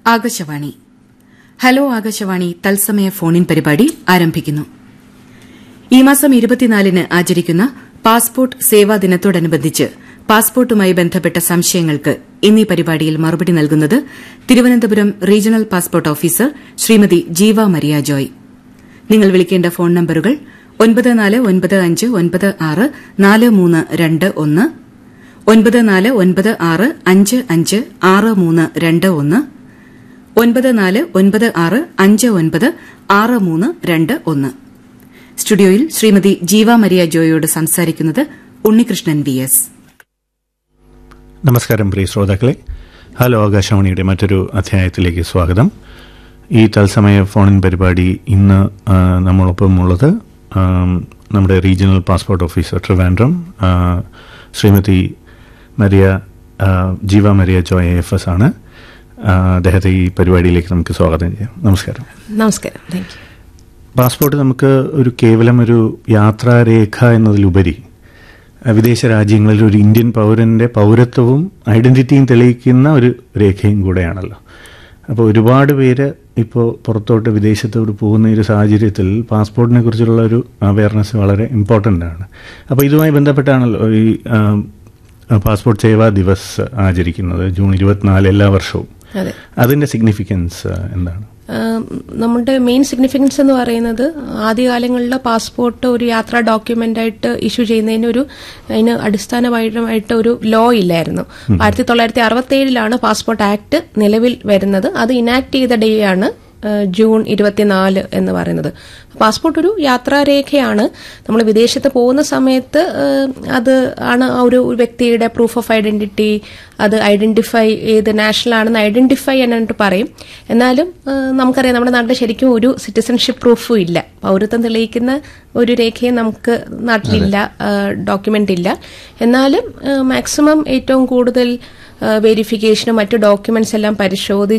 Akashvani hello Akashvani തത്സമയ ഫോണിൻ പരിപാടി ആരംഭിക്കുന്നു ഈ മാസം ഇരുപത്തിനാലിന് ആചരിക്കുന്ന പാസ്പോർട്ട് സേവാ ദിനത്തോടനുബന്ധിച്ച് പാസ്പോർട്ടുമായി ബന്ധപ്പെട്ട സംശയങ്ങൾക്ക് ഇന്നീ പരിപാടിയിൽ മറുപടി നൽകുന്നത് Thiruvananthapuram regional passport officer Shrimati Jeeva Maria Joy നിങ്ങൾ വിളിക്കേണ്ട ഫോൺ നമ്പറുകൾ ഒൻപത് നാല് ഒൻപത് അഞ്ച് ഒൻപത് ആറ് നാല് മൂന്ന് രണ്ട് ഒന്ന് ഒൻപത് നാല് ഒൻപത് ആറ് അഞ്ച് അഞ്ച് ആറ് മൂന്ന് രണ്ട് ഒന്ന് ഒൻപത് നാല് ഒൻപത് ആറ് അഞ്ച് ഒൻപത് ആറ് മൂന്ന് രണ്ട് ഒന്ന് സ്റ്റുഡിയോയിൽ ശ്രീമതി ജീവ മരിയ ജോയോട് സംസാരിക്കുന്നത് ഉണ്ണികൃഷ്ണൻ വി എസ് നമസ്കാരം പ്രിയ ശ്രോതാക്കളെ ഹലോ ആകാശവാണിയുടെ മറ്റൊരു അധ്യായത്തിലേക്ക് സ്വാഗതം ഈ തത്സമയ ഫോണിൻ പരിപാടി ഇന്ന് ആ, നമ്മളൊപ്പമുള്ളത് ആ, നമ്മുടെ റീജിയണൽ പാസ്പോർട്ട് ഓഫീസർ ട്രിവാൻഡ്രം ആ, ശ്രീമതി മരിയ ആ, ജീവ മരിയ ജോയ് എഫ് എസ് ആണ് ആ, അദ്ദേഹത്തെ ഈ പരിപാടിയിലേക്ക് നമുക്ക് സ്വാഗതം ചെയ്യാം നമസ്കാരം നമസ്കാരം താങ്ക് യു പാസ്പോർട്ട് നമുക്ക് ഒരു കേവലം ഒരു യാത്രാരേഖ എന്നതിലുപരി അഹ് വിദേശ രാജ്യങ്ങളിൽ ഒരു ഇന്ത്യൻ പൗരന്റെ പൗരത്വവും ഐഡന്റിറ്റിയും തെളിയിക്കുന്ന ഒരു രേഖയും കൂടെയാണല്ലോ അപ്പോൾ ഒരുപാട് പേര് ഇപ്പോൾ പുറത്തോട്ട് വിദേശത്തോട്ട് പോകുന്ന ഒരു സാഹചര്യത്തിൽ പാസ്പോർട്ടിനെ കുറിച്ചുള്ള ഒരു അവയർനെസ് വളരെ ഇമ്പോർട്ടൻ്റ് ആണ് അപ്പോൾ ഇതുമായി ബന്ധപ്പെട്ടാണല്ലോ ഈ ആം, പാസ്പോർട്ട് സേവാ ദിവസ് ആചരിക്കുന്നത് ജൂൺ ഇരുപത്തിനാല് എല്ലാ വർഷവും അതെ അതിന്റെ സിഗ്നിഫിക്കൻസ് എന്താണ് ആം, നമ്മുടെ മെയിൻ സിഗ്നിഫിക്കൻസ് എന്ന് പറയുന്നത് ആദ്യകാലങ്ങളിൽ പാസ്പോർട്ട് ഒരു യാത്രാ ഡോക്യുമെന്റ് ആയിട്ട് ഇഷ്യൂ ചെയ്യുന്നതിന് ഒരു അതിന് അടിസ്ഥാനപരമായിട്ട് ഒരു ലോ ഇല്ലായിരുന്നു ആയിരത്തി തൊള്ളായിരത്തി അറുപത്തി ഏഴിലാണ് പാസ്പോർട്ട് ആക്ട് നിലവിൽ വരുന്നത് അത് ഇനാക്ട് ചെയ്ത ഡേ ആണ് ആ, ജൂൺ ഇരുപത്തിനാല് എന്ന് പറയുന്നത് പാസ്പോർട്ട് ഒരു യാത്രാരേഖയാണ് നമ്മൾ വിദേശത്ത് പോകുന്ന സമയത്ത് ആ, അത് ആണ് ആ ഒരു വ്യക്തിയുടെ പ്രൂഫ് ഓഫ് ഐഡന്റിറ്റി അത് ഐഡന്റിഫൈ ഏത് നാഷണൽ ആണെന്ന് ഐഡന്റിഫൈ എന്നിട്ട് പറയും എന്നാലും ആ, നമുക്കറിയാം നമ്മുടെ നാട്ടിൽ ശരിക്കും ഒരു സിറ്റിസൺഷിപ്പ് പ്രൂഫും ഇല്ല പൗരത്വം തെളിയിക്കുന്ന ഒരു രേഖയും നമുക്ക് നാട്ടിലില്ല ഡോക്യുമെന്റ് ഇല്ല എന്നാലും മാക്സിമം ഏറ്റവും കൂടുതൽ വെരിഫിക്കേഷനും മറ്റു ഡോക്യുമെന്റ്സ് എല്ലാം പരിശോധിച്ച്